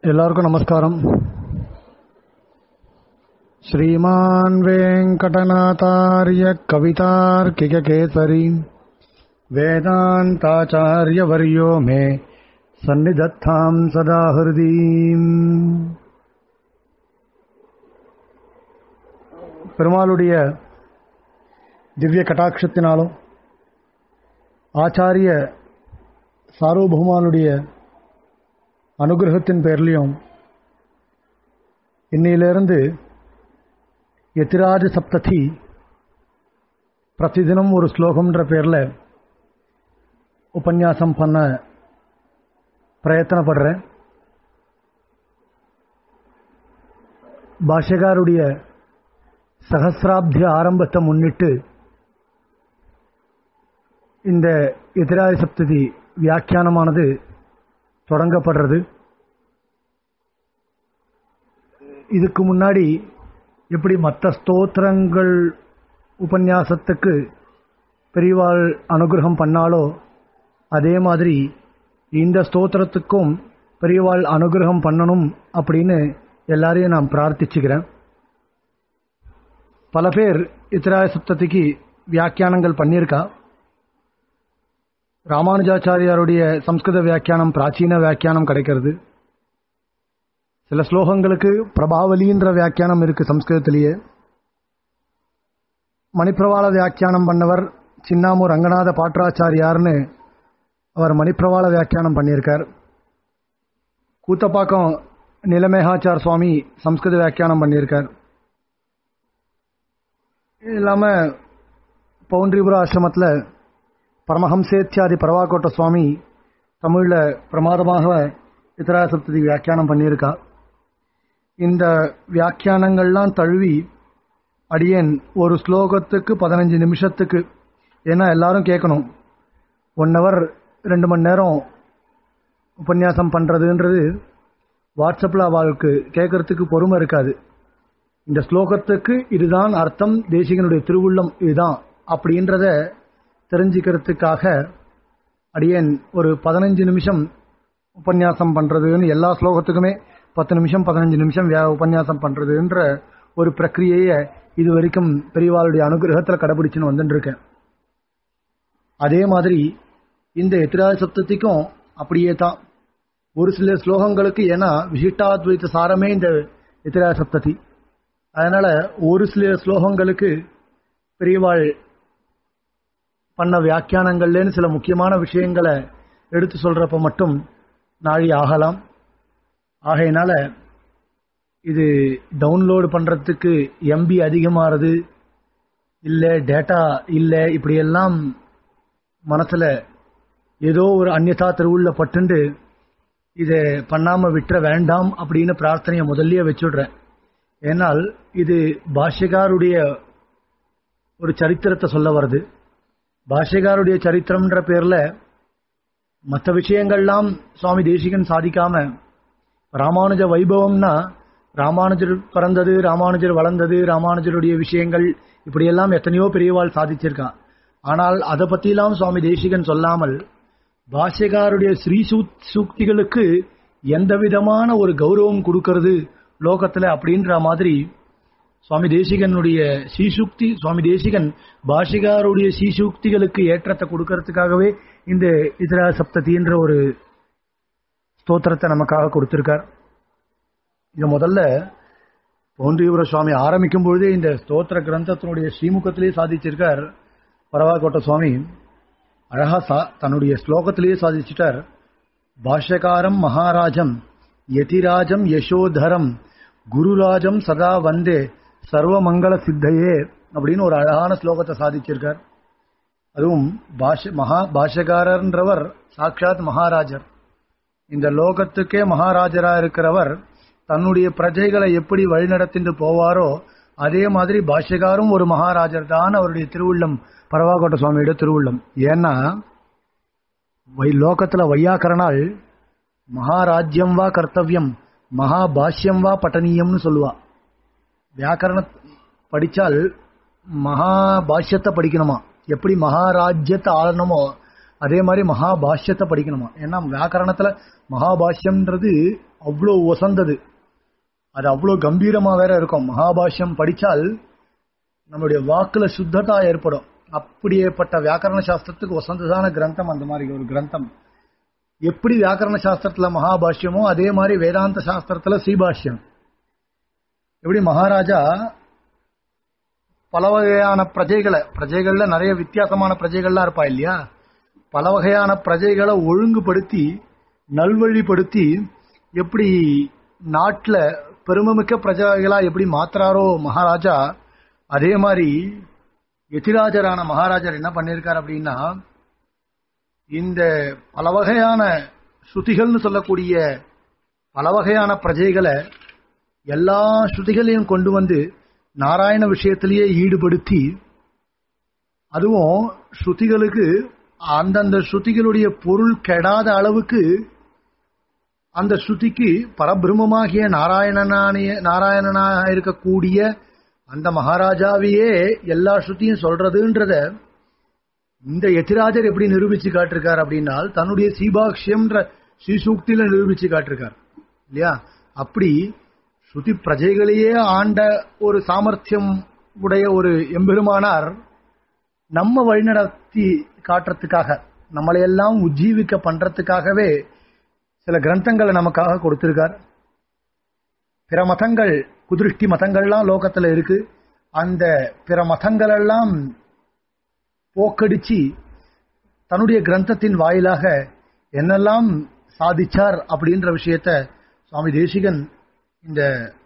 எல்லாருக்கும் நமஸ்காரம் श्रीमान् वेङ्कटनाथार्य कवितार्किककेसरी वेदान्ताचार्यवर्यो मे सन्निधत्तां सदा हृदीम् பெருமாளுடைய திவ்ய கட்டாட்சத்தினாலும் ஆச்சாரிய சார்வபௌமானுடைய அனுகிரகத்தின் பேர்லையும் இன்னையிலிருந்து எத்திராஜ சப்ததி பிரதிதினம் ஒரு ஸ்லோகம்ன்ற பேரில் உபன்யாசம் பண்ண பிரயத்தனப்படுறேன் பாஷ்யகாருடைய சகசிராப்திய ஆரம்பத்தை முன்னிட்டு இந்த எதிராய சப்ததி வியாக்கியானமானது தொடங்கப்படுறது இதுக்கு முன்னாடி எப்படி மற்ற ஸ்தோத்திரங்கள் உபன்யாசத்துக்கு பெரியவாள் அனுகிரகம் பண்ணாலோ அதே மாதிரி இந்த ஸ்தோத்திரத்துக்கும் பெரியவாள் அனுகிரகம் பண்ணணும் அப்படின்னு எல்லாரையும் நான் பிரார்த்திச்சுக்கிறேன் பல பேர் இத்திராய சப்தத்துக்கு வியாக்கியானங்கள் பண்ணியிருக்கா ராமானுஜாச்சாரியாருடைய சம்ஸ்கிருத வியாக்கியானம் பிராச்சீன வியாக்கியானம் கிடைக்கிறது சில ஸ்லோகங்களுக்கு பிரபாவலின்ற வியாக்கியானம் இருக்கு சம்ஸ்கிருதத்திலேயே மணிப்பிரவாள வியாக்கியானம் பண்ணவர் சின்னாமூர் ரங்கநாத பாட்ராச்சாரியார்னு அவர் மணிப்பிரவாள வியாக்கியானம் பண்ணியிருக்கார் கூத்தப்பாக்கம் நிலமேகாச்சார் சுவாமி சம்ஸ்கிருத வியாக்கியானம் பண்ணியிருக்கார் இது இல்லாமல் பவுண்டரிபுர ஆசிரமத்தில் பரமஹம்சேத்தியாதி பரவாக்கோட்ட சுவாமி தமிழில் பிரமாதமாக இத்தரா சப்ததி வியாக்கியானம் பண்ணியிருக்கா இந்த வியாக்கியானங்கள்லாம் தழுவி அடியேன் ஒரு ஸ்லோகத்துக்கு பதினஞ்சு நிமிஷத்துக்கு ஏன்னா எல்லாரும் கேட்கணும் ஒன் ஹவர் ரெண்டு மணி நேரம் உபன்யாசம் பண்ணுறதுன்றது வாட்ஸ்அப்பில் அவளுக்கு கேட்கறதுக்கு பொறுமை இருக்காது இந்த ஸ்லோகத்துக்கு இதுதான் அர்த்தம் தேசிகனுடைய திருவுள்ளம் இதுதான் அப்படின்றத தெரிஞ்சுக்கிறதுக்காக அடியேன் ஒரு பதினஞ்சு நிமிஷம் உபன்யாசம் பண்ணுறதுன்னு எல்லா ஸ்லோகத்துக்குமே பத்து நிமிஷம் பதினஞ்சு நிமிஷம் வியா உபன்யாசம் பண்ணுறதுன்ற ஒரு பிரக்கிரியையை இது வரைக்கும் பெரியவாளுடைய அனுகிரகத்தில் கடைபிடிச்சுன்னு வந்துட்டு இருக்கேன் அதே மாதிரி இந்த எத்திராஜ சப்தத்திக்கும் அப்படியே தான் ஒரு சில ஸ்லோகங்களுக்கு ஏன்னா விசிஷ்டாத்வைத்த சாரமே இந்த எத்திராஜ சப்ததி அதனால ஒரு சில ஸ்லோகங்களுக்கு பெரியவாள் பண்ண வியாக்கியானங்கள்லேன்னு சில முக்கியமான விஷயங்களை எடுத்து சொல்றப்ப மட்டும் நாழி ஆகலாம் ஆகையினால இது டவுன்லோடு பண்றதுக்கு எம்பி அதிகமாகிறது இல்லை டேட்டா இல்லை இப்படியெல்லாம் மனசுல ஏதோ ஒரு அந்நியதா திருவுள்ள பட்டுண்டு இதை பண்ணாம விட்டுற வேண்டாம் அப்படின்னு பிரார்த்தனையை முதல்லயே வச்சுடுறேன் ஏனால் இது பாஷ்யகாருடைய ஒரு சரித்திரத்தை சொல்ல வருது பாஷ்யகாருடைய சரித்திரம்ன்ற பேர்ல மற்ற விஷயங்கள்லாம் சுவாமி தேசிகன் சாதிக்காம ராமானுஜ வைபவம்னா ராமானுஜர் பிறந்தது ராமானுஜர் வளர்ந்தது ராமானுஜருடைய விஷயங்கள் இப்படியெல்லாம் எத்தனையோ பெரியவாள் சாதிச்சிருக்கான் ஆனால் அதை பத்தியெல்லாம் சுவாமி தேசிகன் சொல்லாமல் பாஷ்யகாருடைய ஸ்ரீ சூக்திகளுக்கு எந்த விதமான ஒரு கௌரவம் கொடுக்கறது லோகத்துல அப்படின்ற மாதிரி சுவாமி தேசிகனுடைய சீசுக்தி சுவாமி தேசிகன் பாஷிகாருடைய சீசுக்திகளுக்கு ஏற்றத்தை கொடுக்கறதுக்காகவே இந்த இதர சப்ததின்ற ஒரு ஸ்தோத்திரத்தை நமக்காக கொடுத்திருக்கார் இது முதல்ல பௌண்டீபுர சுவாமி ஆரம்பிக்கும் பொழுதே இந்த ஸ்தோத்திர கிரந்தத்தினுடைய ஸ்ரீமுகத்திலேயே சாதிச்சிருக்கார் பரவாக்கோட்ட சுவாமி அழகா சா தன்னுடைய ஸ்லோகத்திலேயே சாதிச்சிட்டார் பாஷ்யகாரம் மகாராஜம் யதிராஜம் யசோதரம் குருராஜம் சதா வந்தே சர்வமங்கள சித்தையே அப்படின்னு ஒரு அழகான ஸ்லோகத்தை சாதிச்சிருக்கார் அதுவும் பாஷ மகா பாஷகாரன்றவர் சாட்சாத் மகாராஜர் இந்த லோகத்துக்கே மகாராஜரா இருக்கிறவர் தன்னுடைய பிரஜைகளை எப்படி வழிநடத்திட்டு போவாரோ அதே மாதிரி பாஷ்யகாரும் ஒரு மகாராஜர் தான் அவருடைய திருவுள்ளம் பரவாக்கோட்ட சுவாமியோட திருவுள்ளம் ஏன்னா லோகத்துல வையாக்கரனால் மகாராஜ்யம் வா கர்த்தவியம் மகாபாஷ்யம் வா பட்டனீயம்னு சொல்லுவா வியாக்கரண படிச்சால் மகாபாஷ்யத்தை படிக்கணுமா எப்படி மகாராஜ்யத்தை ஆளணுமோ அதே மாதிரி மகாபாஷ்யத்தை படிக்கணுமா ஏன்னா வியாக்கரணத்துல மகாபாஷ்யம்ன்றது அவ்வளோ ஒசந்தது அது அவ்வளோ கம்பீரமா வேற இருக்கும் மகாபாஷ்யம் படிச்சால் நம்மளுடைய வாக்குல சுத்ததா ஏற்படும் அப்படியேப்பட்ட வியாக்கரண சாஸ்திரத்துக்கு வசந்ததான கிரந்தம் அந்த மாதிரி ஒரு கிரந்தம் எப்படி வியாக்கரண சாஸ்திரத்துல மகாபாஷ்யமோ அதே மாதிரி வேதாந்த சாஸ்திரத்துல ஸ்ரீபாஷ்யம் எப்படி மகாராஜா பல வகையான பிரஜைகளை பிரஜைகள்ல நிறைய வித்தியாசமான பிரஜைகள்லாம் இருப்பா இல்லையா பல வகையான பிரஜைகளை ஒழுங்குபடுத்தி நல்வழிப்படுத்தி எப்படி நாட்டுல பெருமைமிக்க பிரஜைகளா எப்படி மாத்துறாரோ மகாராஜா அதே மாதிரி எதிராஜரான மகாராஜர் என்ன பண்ணிருக்கார் அப்படின்னா இந்த பல வகையான ஸ்ருதிகள்னு சொல்லக்கூடிய பல வகையான பிரஜைகளை எல்லா ஸ்ருதிகளையும் கொண்டு வந்து நாராயண விஷயத்திலேயே ஈடுபடுத்தி அதுவும் ஸ்ருதிகளுக்கு அந்தந்த ஸ்ருதிகளுடைய பொருள் கெடாத அளவுக்கு அந்த ஸ்ருதிக்கு பரபிரம்மமாகிய நாராயணனானிய நாராயணனாக இருக்கக்கூடிய அந்த மகாராஜாவையே எல்லா ஸ்ருதியும் சொல்றதுன்றத இந்த எதிராஜர் எப்படி நிரூபிச்சு காட்டிருக்கார் அப்படின்னா தன்னுடைய சீபாக்ஷியம்ன்ற ஸ்ரீசூக்தியில நிரூபிச்சு காட்டிருக்கார் இல்லையா அப்படி ஸ்ருதி பிரஜைகளையே ஆண்ட ஒரு சாமர்த்தியம் உடைய ஒரு எம்பெருமானார் நம்ம வழிநடத்தி காட்டுறதுக்காக நம்மளையெல்லாம் உஜ்ஜீவிக்க பண்றதுக்காகவே சில கிரந்தங்களை நமக்காக கொடுத்திருக்கார் பிற மதங்கள் குதிருஷ்டி மதங்கள்லாம் லோகத்துல இருக்கு அந்த பிற மதங்கள் எல்லாம் போக்கடிச்சு தன்னுடைய கிரந்தத்தின் வாயிலாக என்னெல்லாம் சாதிச்சார் அப்படின்ற விஷயத்த சுவாமி தேசிகன் இந்த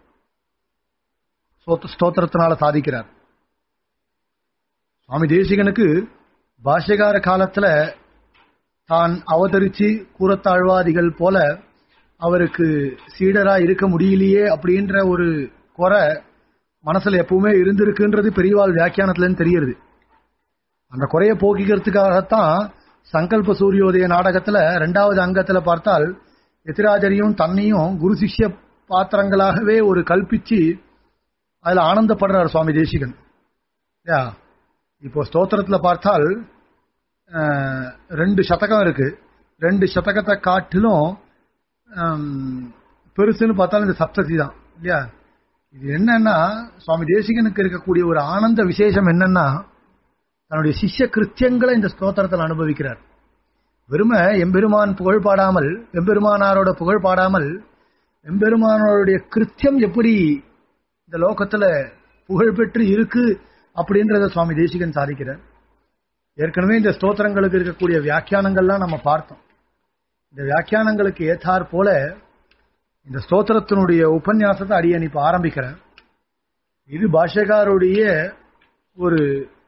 ஸ்தோத்திரத்தினால சாதிக்கிறார் சுவாமி தேசிகனுக்கு பாஷ்யகார காலத்துல தான் அவதரிச்சு கூறத்தாழ்வாதிகள் போல அவருக்கு சீடரா இருக்க முடியலையே அப்படின்ற ஒரு குறை மனசுல எப்பவுமே இருந்திருக்குன்றது பெரியவாள் வியாக்கியானத்துல தெரியுது அந்த குறைய போக்கிக்கிறதுக்காகத்தான் சங்கல்ப சூரியோதய நாடகத்துல ரெண்டாவது அங்கத்துல பார்த்தால் எதிராஜரையும் தன்னையும் குரு சிஷ்ய பாத்திரங்களாகவே ஒரு கல்பிச்சு அதுல ஆனந்தப்படுறார் சுவாமி தேசிகன் இப்போ ஸ்தோத்திரத்துல பார்த்தால் ரெண்டு சதகம் இருக்கு ரெண்டு சதகத்தை காட்டிலும் பெருசுன்னு பார்த்தாலும் இந்த சப்ததி தான் இல்லையா இது என்னன்னா சுவாமி தேசிகனுக்கு இருக்கக்கூடிய ஒரு ஆனந்த விசேஷம் என்னன்னா தன்னுடைய சிஷ்ய கிருத்தியங்களை இந்த ஸ்தோத்திரத்தில் அனுபவிக்கிறார் வெறும எம்பெருமான் புகழ் பாடாமல் எம்பெருமானாரோட புகழ் பாடாமல் எம்பெருமானோருடைய கிருத்தியம் எப்படி இந்த லோகத்துல புகழ் பெற்று இருக்கு அப்படின்றத சுவாமி தேசிகன் சாதிக்கிறார் ஏற்கனவே இந்த ஸ்தோத்திரங்களுக்கு இருக்கக்கூடிய வியாக்கியானங்கள்லாம் நம்ம பார்த்தோம் இந்த வியாக்கியானங்களுக்கு ஏத்தார் போல இந்த ஸ்தோத்திரத்தினுடைய உபன்யாசத்தை அடியன் இப்ப ஆரம்பிக்கிறேன் இது பாஷ்யகாருடைய ஒரு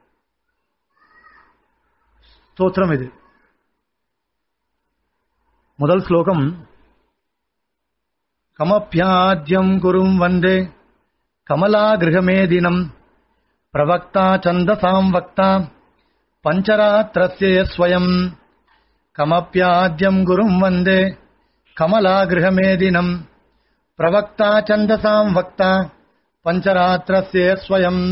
ஸ்தோத்திரம் இது முதல் ஸ்லோகம் கமப்பியாஜ்யம் குரும் வந்தே கமலா கிரகமேதினம் பிரவக்தா சந்தசாம் வக்தா பஞ்சராத்திரஸ்ய ஸ்வயம் கமப்பியாஜ்யம் குரும் வந்தே கமலா கிரகமேதினம் பிரவக்தா சந்தசாம் வக்தா பஞ்சராத்திரஸ்ய ஸ்வயம்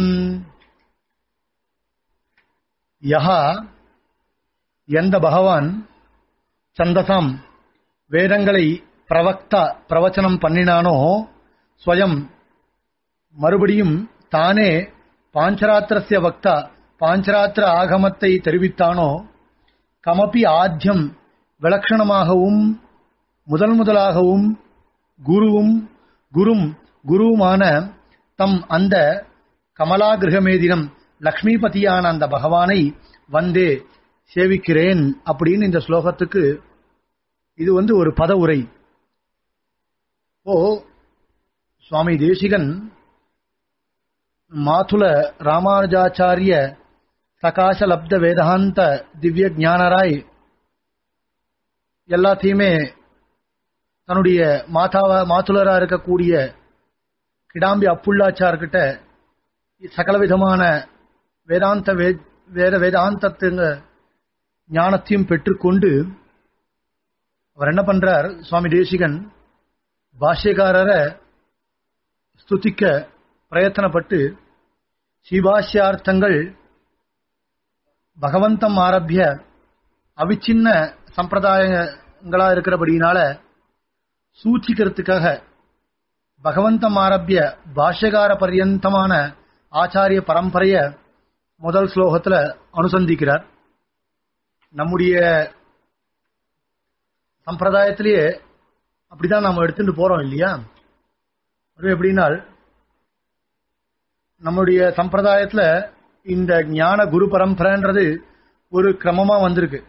யஹா எந்த பகவான் சந்தசாம் வேதங்களை பிரவக்தா பிரவச்சனம் பண்ணினானோ ஸ்வயம் மறுபடியும் தானே பாஞ்சராத்திரஸ்ய வக்தா பாஞ்சராத்திர ஆகமத்தை தெரிவித்தானோ கமபி ஆத்தியம் விலட்சணமாகவும் முதல் முதலாகவும் குருவும் குரும் குருவுமான தம் அந்த கமலா கிரகமேதினம் லக்ஷ்மிபதியான அந்த பகவானை வந்தே சேவிக்கிறேன் அப்படின்னு இந்த ஸ்லோகத்துக்கு இது வந்து ஒரு பத உரை ஓ சுவாமி தேசிகன் மாதுல ராமானுஜாச்சாரிய சகாசலப்த வேதாந்த திவ்ய ஞானராய் எல்லாத்தையுமே தன்னுடைய மாதாவ மாத்துலரா இருக்கக்கூடிய கிடாம்பி அப்புள்ளாச்சார் கிட்ட சகல விதமான வேதாந்த வேத வேதாந்தத்துங்க ஞானத்தையும் பெற்றுக்கொண்டு அவர் என்ன பண்றார் சுவாமி தேசிகன் பாஷ்யக்காரரை ஸ்துதிக்க பிரயத்தனப்பட்டு ஸ்ரீபாஷ்யார்த்தங்கள் பகவந்தம் ஆரம்பிய அவிச்சின்ன சம்பிரதாயங்களா இருக்கிறபடினால சூச்சிக்கிறதுக்காக பகவந்தம் ஆரம்பிய பாஷ்யகார பர்யந்தமான ஆச்சாரிய பரம்பரைய முதல் ஸ்லோகத்துல அனுசந்திக்கிறார் நம்முடைய சம்பிரதாயத்திலேயே அப்படிதான் நாம எடுத்துட்டு போறோம் இல்லையா அது எப்படின்னா நம்முடைய சம்பிரதாயத்துல இந்த ஞான குரு பரம்பரைன்றது ஒரு கிரமமா வந்திருக்கு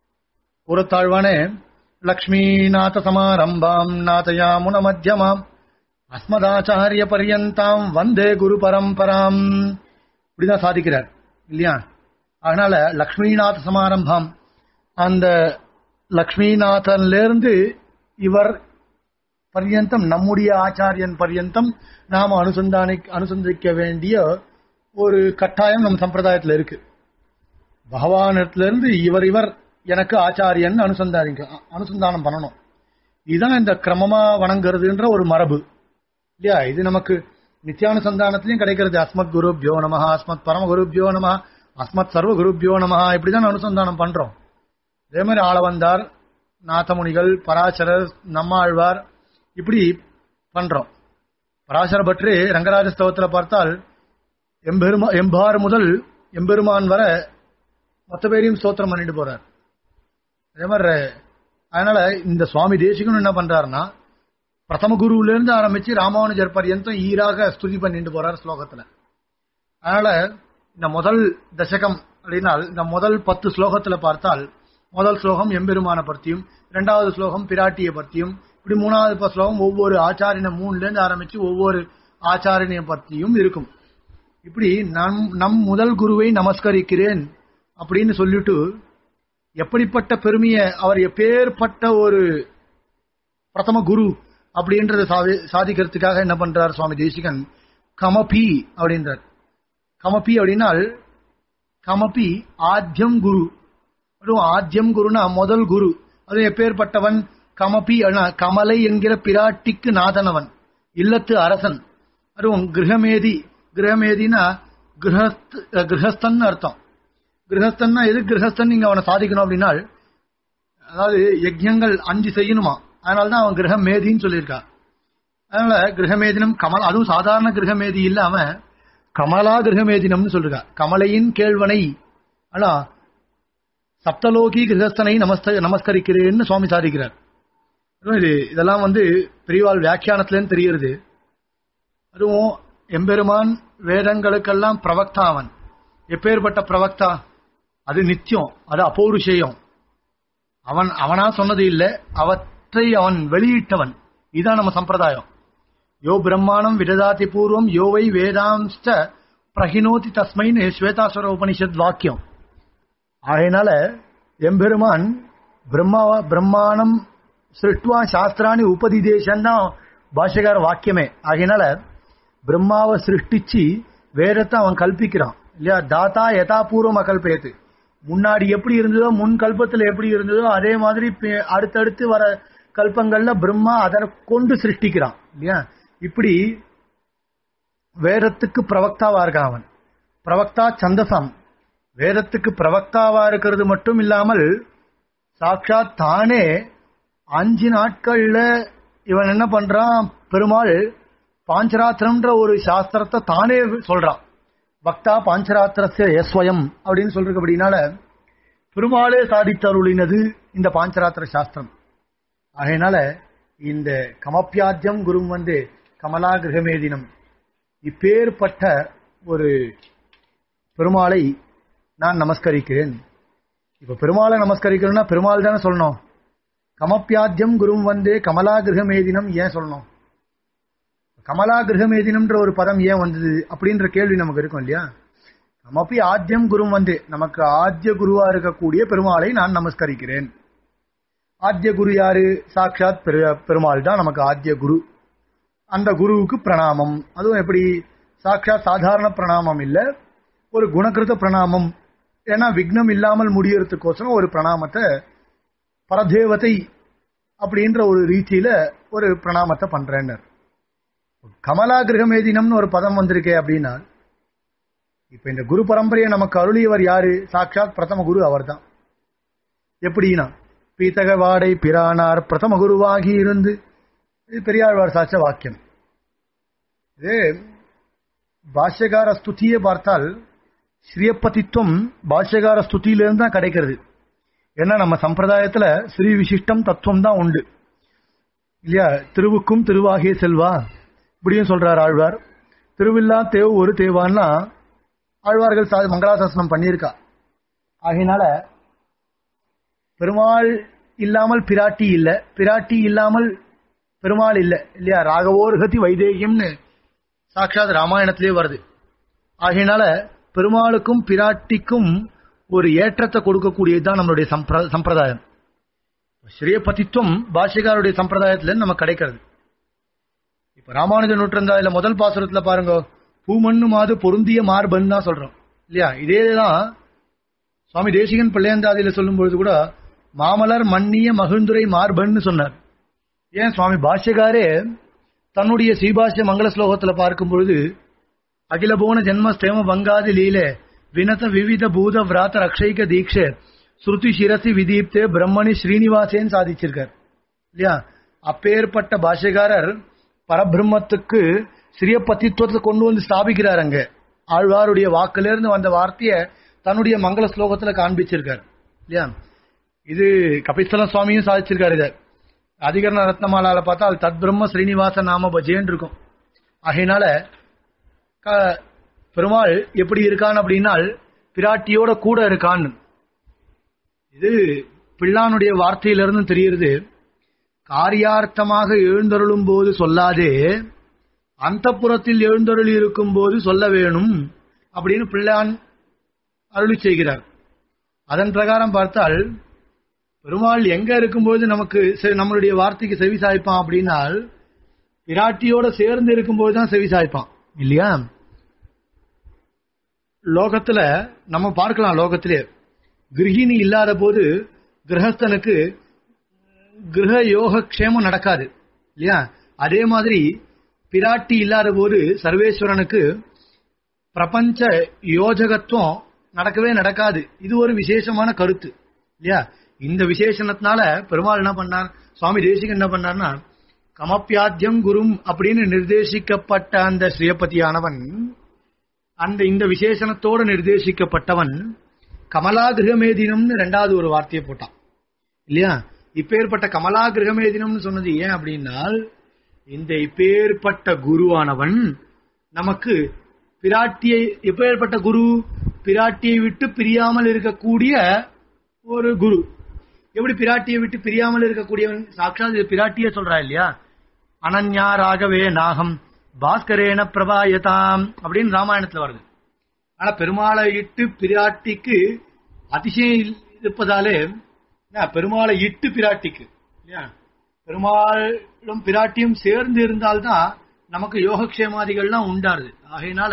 ஒரு தாழ்வானே லக்ஷ்மீநாத சமாரம்பாம் நாதயாமுன மத்தியமாம் அஸ்மதாச்சாரிய பர்யந்தாம் வந்தே குரு பரம்பராம் இப்படிதான் சாதிக்கிறார் இல்லையா அதனால லக்ஷ்மிநாத சமாரம்பம் அந்த லக்ஷ்மிநாதன்ல இருந்து இவர் பர்யந்தம் நம்முடைய ஆச்சாரியன் பர்யந்தம் நாம அனுசந்தானி அனுசந்திக்க வேண்டிய ஒரு கட்டாயம் நம்ம சம்பிரதாயத்துல இருக்கு பகவானிடத்துல இருந்து இவர் இவர் எனக்கு ஆச்சாரியன் அனுசந்தானிக்க அனுசந்தானம் பண்ணணும் இதுதான் இந்த கிரமமா வணங்குறதுன்ற ஒரு மரபு இல்லையா இது நமக்கு நித்தியானுசந்தானத்திலையும் கிடைக்கிறது அஸ்மத் குருபியோ நம அஸ்மத் பரம குருபியோ நம அஸ்மத் சர்வ குருபியோ நம இப்படிதான் அனுசந்தானம் பண்றோம் அதே மாதிரி ஆளவந்தார் நாதமுனிகள் பராசரர் நம்மாழ்வார் இப்படி பண்றோம் பராசர பற்றி ரங்கராஜ ஸ்தவத்துல பார்த்தால் எம்பெருமா எம்பார் முதல் எம்பெருமான் வர மொத்த பேரையும் ஸ்தோத்திரம் பண்ணிட்டு போறார் அதே மாதிரி அதனால இந்த சுவாமி தேசிகன் என்ன பண்றாருன்னா பிரதம குருவுல இருந்து ஆரம்பிச்சு ராமானுஜர் பர்யந்தம் ஈராக ஸ்துதி பண்ணிட்டு போறார் ஸ்லோகத்துல அதனால இந்த முதல் தசகம் அப்படின்னால் இந்த முதல் பத்து ஸ்லோகத்துல பார்த்தால் முதல் ஸ்லோகம் எம்பெருமான பற்றியும் இரண்டாவது ஸ்லோகம் பிராட்டியை பற்றியும் இப்படி மூணாவது ப- ஸ்லோகம் ஒவ்வொரு ஆச்சாரியனை மூணுல இருந்து ஆரம்பிச்சு ஒவ்வொரு ஆச்சாரியனை பற்றியும் இருக்கும் இப்படி நம் நம் முதல் குருவை நமஸ்கரிக்கிறேன் அப்படின்னு சொல்லிட்டு எப்படிப்பட்ட பெருமையை அவர் எப்பேற்பட்ட ஒரு பிரதம குரு அப்படின்றத சாதி- சாதிக்கிறதுக்காக என்ன பண்றார் சுவாமி தேசிகன் கமபி அப்படின்றார் கமபி அப்படின்னால் கமபி ஆத்தியம் குரு அதுவும் ஆத்தியம் குருனா முதல் குரு அது எப்பேற்பட்டவன் கமபி அப்படின்னா கமலை என்கிற பிராட்டிக்கு நாதனவன் இல்லத்து அரசன் அதுவும் கிரகமேதி கிரகமேதினா கிரகஸ்த கிரகஸ்தன் அர்த்தம் கிரகஸ்தன்னா எது கிரகஸ்தன் நீங்க அவனை சாதிக்கணும் அப்படின்னா அதாவது யஜ்யங்கள் அஞ்சு செய்யணுமா அதனாலதான் அவன் கிரகமேதின்னு சொல்லியிருக்கா அதனால கிரகமேதினம் கமல் அதுவும் சாதாரண கிரகமேதி இல்லாம கமலா கிரகமேதினம்னு சொல்லிருக்கா கமலையின் கேழ்வனை ஆனா சப்தலோகி கிரகஸ்தனை நமஸ்த நமஸ்கரிக்கிறேன்னு சுவாமி சாதிக்கிறார் அதுவும் இது இதெல்லாம் வந்து பெரியவாள் வியாக்கியானத்துலன்னு தெரியுது அதுவும் எம்பெருமான் வேதங்களுக்கெல்லாம் பிரவக்தா அவன் எப்பேற்பட்ட பிரவக்தா அது நித்தியம் அது அபௌருஷேயம் அவன் அவனா சொன்னது இல்ல அவற்றை அவன் வெளியிட்டவன் இதுதான் நம்ம சம்பிரதாயம் யோ பிரம்மாணம் விததாதி பூர்வம் யோவை வேதாம்ஸ்ட பிரகினோதி தஸ்மைன்னு ஸ்வேதாசுர உபனிஷத் வாக்கியம் ஆகையினால எம்பெருமான் பிரம்மா பிரம்மாணம் சிருஷ்டுவா சாஸ்திராணி உபதிதேசம் தான் பாஷகார வாக்கியமே ஆகையினால பிரம்மாவை சிருஷ்டிச்சு வேதத்தை அவன் கல்பிக்கிறான் இல்லையா தாத்தா யதாபூர்வம் அகல்பயத்து முன்னாடி எப்படி இருந்ததோ முன் கல்பத்துல எப்படி இருந்ததோ அதே மாதிரி பி- அடுத்தடுத்து வர கல்பங்கள்ல பிரம்மா அதை கொண்டு சிருஷ்டிக்கிறான் இல்லையா இப்படி வேதத்துக்கு பிரவக்தாவா இருக்கான் அவன் பிரவக்தா சந்தசம் வேதத்துக்கு பிரவக்தாவா இருக்கிறது மட்டும் இல்லாமல் சாட்சாத் தானே அஞ்சு நாட்கள்ல இவன் என்ன பண்றான் பெருமாள் பாஞ்சராத்திரம்ன்ற ஒரு சாஸ்திரத்தை தானே சொல்றான் பக்தா பாஞ்சராத்திரஸ்ய எஸ்வயம் அப்படின்னு சொல்றபடினால பெருமாளே சாதித்தருளினது இந்த பாஞ்சராத்திர சாஸ்திரம் ஆகையினால இந்த கமப்பியாத்தியம் குரும் வந்து கமலா கிரகமேதினம் இப்பேற்பட்ட ஒரு பெருமாளை நான் நமஸ்கரிக்கிறேன் இப்ப பெருமாளை நமஸ்கரிக்கிறேன்னா பெருமாள் தானே சொல்லணும் கமப்பியாத்தியம் குரும் வந்தே கமலா கிரகமேதினம் ஏன் சொல்லணும் கமலா கிரகமேதினம்ன்ற ஒரு பதம் ஏன் வந்தது அப்படின்ற கேள்வி நமக்கு இருக்கும் இல்லையா நமப்பி ஆத்தியம் குரும் வந்து நமக்கு ஆத்திய குருவா இருக்கக்கூடிய பெருமாளை நான் நமஸ்கரிக்கிறேன் ஆத்திய குரு யாரு சாட்சாத் பெரு- பெருமாள் தான் நமக்கு ஆத்திய குரு அந்த குருவுக்கு பிரணாமம் அதுவும் எப்படி சாட்சாத் சாதாரண பிரணாமம் இல்ல ஒரு குணகிருத பிரணாமம் ஏன்னா விக்னம் இல்லாமல் முடியறதுக்கோசரம் ஒரு பிரணாமத்தை பரதேவதை அப்படின்ற ஒரு ரீதியில ஒரு பிரணாமத்தை பண்றேன்னர் கமலா கிரகமேதினம்னு ஒரு பதம் வந்திருக்கே அப்படின்னா இப்ப இந்த குரு பரம்பரையை நமக்கு அருளியவர் யாரு சாட்சாத் பிரதம குரு அவர்தான் எப்படின்னா பீத்தக வாடை பிரானார் பிரதம குருவாகி இருந்து இது பெரியாழ்வார் சாச்ச வாக்கியம் இது பாஷ்யகார ஸ்துதியை பார்த்தால் ஸ்ரீயப்பதித்துவம் பாஷ்யகார ஸ்துதியிலிருந்து தான் கிடைக்கிறது ஏன்னா நம்ம சம்பிரதாயத்துல ஸ்ரீ விசிஷ்டம் தத்துவம் தான் உண்டு இல்லையா திருவுக்கும் திருவாகிய செல்வா இப்படியும் சொல்றார் ஆழ்வார் திருவில்லா தேவ் ஒரு தேவான்னா ஆழ்வார்கள் சா- மங்களாசாசனம் பண்ணியிருக்கா ஆகையினால பெருமாள் இல்லாமல் பிராட்டி இல்ல பிராட்டி இல்லாமல் பெருமாள் இல்ல இல்லையா ராகவோர்கதி வைதேகியம்னு சாட்சாத் ராமாயணத்திலே வருது ஆகையினால பெருமாளுக்கும் பிராட்டிக்கும் ஒரு ஏற்றத்தை கொடுக்கக்கூடியதுதான் நம்மளுடைய சம்பிர- சம்பிரதாயம் ஸ்ரீயபதித்துவம் பாஷ்யக்காருடைய சம்பிரதாயத்துல நமக்கு கிடைக்கிறது இப்ப ராமானுஜ நூற்றந்தாயில முதல் பாசுரத்துல பாருங்க பூமண்ணு மாது பொருந்திய மார்பன் தான் சொல்றோம் இல்லையா இதேதான் சுவாமி தேசிகன் பிள்ளையந்தாதியில சொல்லும் பொழுது கூட மாமலர் மன்னிய மகிழ்ந்துரை மார்பன்னு சொன்னார் ஏன் சுவாமி பாஷ்யகாரே தன்னுடைய ஸ்ரீபாஷ்ய மங்கள ஸ்லோகத்துல பார்க்கும் பொழுது அகில போன ஜென்ம ஸ்தேம பங்காதி லீலே வினத விவித பூத விராத ரக்ஷைக தீட்சே ஸ்ருதி சிரசி விதீப்தே பிரம்மணி ஸ்ரீனிவாசேன்னு சாதிச்சிருக்கார் இல்லையா அப்பேற்பட்ட பாஷ்யகாரர் பரபிரம்மத்துக்கு சிறிய பத்தித்துவத்தை கொண்டு வந்து ஸ்தாபிக்கிறார் அங்க ஆழ்வாருடைய வாக்குல இருந்து வந்த வார்த்தைய தன்னுடைய மங்கள ஸ்லோகத்துல காண்பிச்சிருக்கார் இல்லையா இது கபிஸ்தல சுவாமியும் சாதிச்சிருக்காரு இத அதிகரண ரத்னமாலால பார்த்தா தத் பிரம்ம ஸ்ரீனிவாச நாம பஜேன்னு இருக்கும் ஆகையினால க- பெருமாள் எப்படி இருக்கான் அப்படின்னால் பிராட்டியோட கூட இருக்கான் இது பிள்ளானுடைய வார்த்தையிலிருந்து தெரியுது காரியார்த்தமாக எழுந்தருளும் போது சொல்லாதே அந்தப்புறத்தில் எழுந்தருளி இருக்கும் போது சொல்ல வேணும் அப்படின்னு பிள்ளான் அருளி செய்கிறார் அதன் பிரகாரம் பார்த்தால் பெருமாள் எங்க இருக்கும்போது நமக்கு செ- நம்மளுடைய வார்த்தைக்கு செவி சாய்ப்பான் அப்படின்னால் பிராட்டியோட சேர்ந்து இருக்கும்போது தான் செவி சாய்ப்பான் இல்லையா லோகத்துல நம்ம பார்க்கலாம் லோகத்திலே கிரகிணி இல்லாத போது கிரகஸ்தனுக்கு கிரக யோக க்ஷேமம் நடக்காது இல்லையா அதே மாதிரி பிராட்டி இல்லாத போது சர்வேஸ்வரனுக்கு பிரபஞ்ச யோஜகத்துவம் நடக்கவே நடக்காது இது ஒரு விசேஷமான கருத்து இல்லையா இந்த விசேஷணத்தினால பெருமாள் என்ன பண்ணார் சுவாமி தேசிகன் என்ன பண்ணார்னா கமப்பியாத்தியம் குரும் அப்படின்னு நிர்தேசிக்கப்பட்ட அந்த ஸ்ரீயபதியானவன் அந்த இந்த விசேஷணத்தோடு நிர்தேசிக்கப்பட்டவன் கமலா கிரகமேதினம்னு ரெண்டாவது ஒரு வார்த்தையை போட்டான் இல்லையா இப்பேற்பட்ட கமலா கிரகமேதினம்னு சொன்னது ஏன் அப்படின்னால் இந்த இப்பேற்பட்ட குருவானவன் நமக்கு பிராட்டியை எப்பேற்பட்ட குரு பிராட்டியை விட்டு பிரியாமல் இருக்கக்கூடிய ஒரு குரு எப்படி பிராட்டியை விட்டு பிரியாமல் இருக்கக்கூடியவன் சாட்சாத் இது பிராட்டியே சொல்றா இல்லையா அனன்யா ராகவே நாகம் பாஸ்கரேன பிரபாயதாம் அப்படின்னு ராமாயணத்துல வருது ஆனா பெருமாளை இட்டு பிராட்டிக்கு அதிசயம் இருப்பதாலே என்ன, பெருமாளை இட்டு பிராட்டிக்கு இல்லையா பெருமாளும் பிராட்டியும் சேர்ந்து இருந்தால்தான் நமக்கு யோகக்ஷேமாதிகள்லாம் உண்டாருது ஆகையினால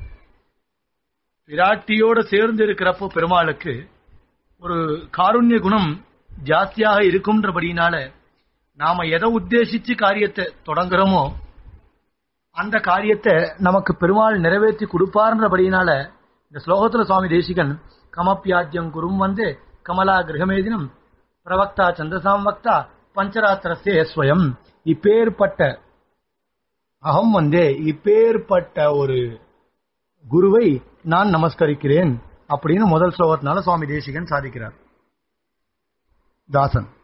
பிராட்டியோட சேர்ந்து இருக்கிறப்போ பெருமாளுக்கு ஒரு காருண்ய குணம் ஜாஸ்தியாக இருக்கும்ன்றபடினால நாம எதை உத்தேசிச்சு காரியத்தை தொடங்குறோமோ அந்த காரியத்தை நமக்கு பெருமாள் நிறைவேற்றி கொடுப்பார்ன்றபடினால இந்த ஸ்லோகத்துல சுவாமி தேசிகன் கமப்பியாஜ்யம் குரும் வந்து கமலா கிரகமேதினம் பிரவக்தா சந்திரசாம் வக்தா பஞ்சராத்திரஸ்ய ஸ்வயம் இப்பேற்பட்ட அகம் வந்தே இப்பேற்பட்ட ஒரு குருவை நான் நமஸ்கரிக்கிறேன் அப்படின்னு முதல் ஸ்லோகத்தினால சுவாமி தேசிகன் சாதிக்கிறார் தாசன்